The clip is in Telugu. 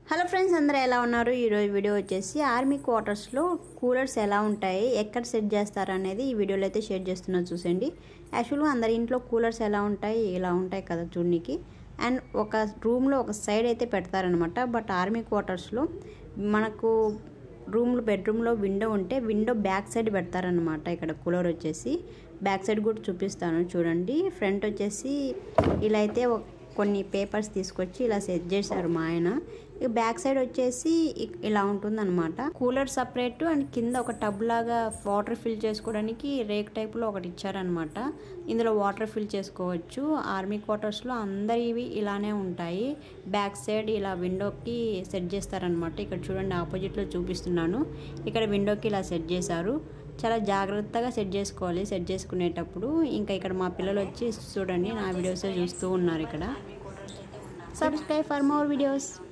హలో ఫ్రెండ్స్ అందరూ ఎలా ఉన్నారు ఈరోజు వీడియో వచ్చేసి ఆర్మీ క్వార్టర్స్లో కూలర్స్ ఎలా ఉంటాయి ఎక్కడ సెట్ చేస్తారు అనేది ఈ వీడియోలో అయితే షేర్ చేస్తున్నాను చూసండి యాక్చువల్గా అందరి ఇంట్లో కూలర్స్ ఎలా ఉంటాయి ఇలా ఉంటాయి కదా చూడనికి అండ్ ఒక రూమ్లో ఒక సైడ్ అయితే పెడతారనమాట బట్ ఆర్మీ క్వార్టర్స్లో మనకు రూమ్లో బెడ్రూమ్లో విండో ఉంటే విండో బ్యాక్ సైడ్ పెడతారనమాట ఇక్కడ కూలర్ వచ్చేసి బ్యాక్ సైడ్ కూడా చూపిస్తాను చూడండి ఫ్రంట్ వచ్చేసి ఇలా అయితే ఒక- కొన్ని పేపర్స్ తీసుకొచ్చి ఇలా సెట్ చేశారు మా ఆయన ఇక బ్యాక్ సైడ్ వచ్చేసి ఇ- ఇలా ఉంటుందన్నమాట కూలర్ సపరేట్ అండ్ కింద ఒక టబ్ లాగా వాటర్ ఫిల్ చేసుకోవడానికి రేక్ టైప్లో ఒకటి ఇచ్చారనమాట ఇందులో వాటర్ ఫిల్ చేసుకోవచ్చు ఆర్మీ క్వార్టర్స్లో అందరివి ఇలానే ఉంటాయి బ్యాక్ సైడ్ ఇలా విండోకి సెట్ చేస్తారనమాట ఇక్కడ చూడండి ఆపోజిట్లో చూపిస్తున్నాను ఇక్కడ విండోకి ఇలా సెట్ చేశారు చాలా జాగ్రత్తగా సెట్ చేసుకోవాలి సెట్ చేసుకునేటప్పుడు ఇంకా ఇక్కడ మా పిల్లలు వచ్చి చూడండి నా వీడియోస్ చూస్తూ ఉన్నారు ఇక్కడ సబ్స్క్రైబ్ ఫర్ మోర్ వీడియోస్